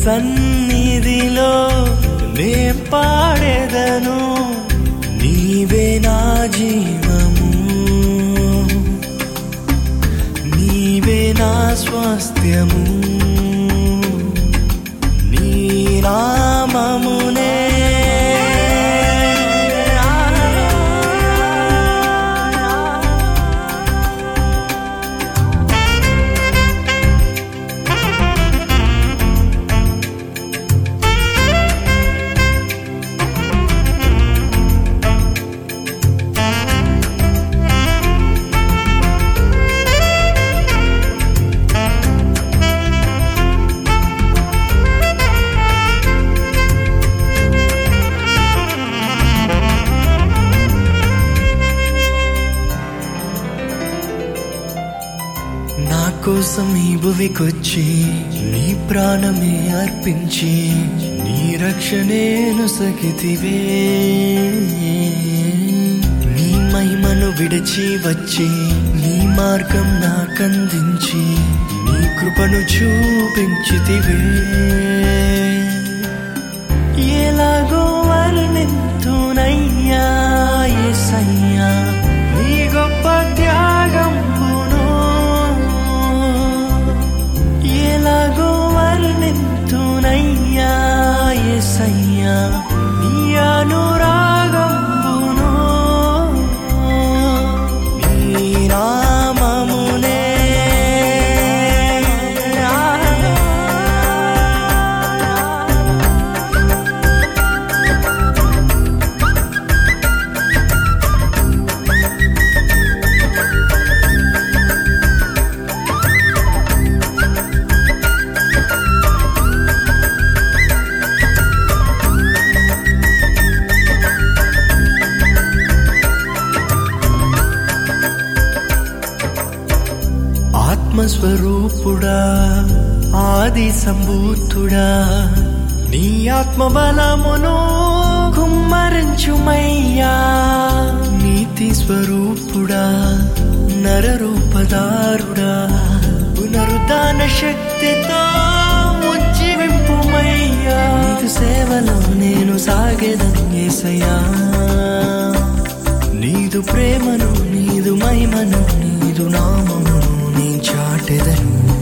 సన్నిధిలో నే పాడేదను నీవే నా జీవము నీవే నా స్వాస్థ్యము నీ నామమునే నా కోసం ఈ భువికొచ్చి నీ ప్రాణమే అర్పించి నీ రక్షణేను సగితివే నీ మహిమను విడిచి వచ్చి నీ మార్గం నాకందించి నీ కృపను చూపించితివే ఎలాగో వర్ణింతునయ్యా యేసయ్యా నీ గొప్ప త్యాగంబును ఎలాగో వర్ణింతునయ్యా యేసయ్యా నీ అనురాగంబును నీ నామమునే ఆత్మస్వరూపుడా ఆది సంభూతుడా నీ ఆత్మ బలమును కుమ్మరించుమయ్యా నీతి స్వరూపుడా నరరూపదారుడా పునరుద్ధాన శక్తితో ఉజ్జీవింపుమయ్యా నీకు సేవలో నేను సాగేదను యేసయ్యా నీదు ప్రేమను నీదు మహిమను నీదు నామమును నీ చాటెదను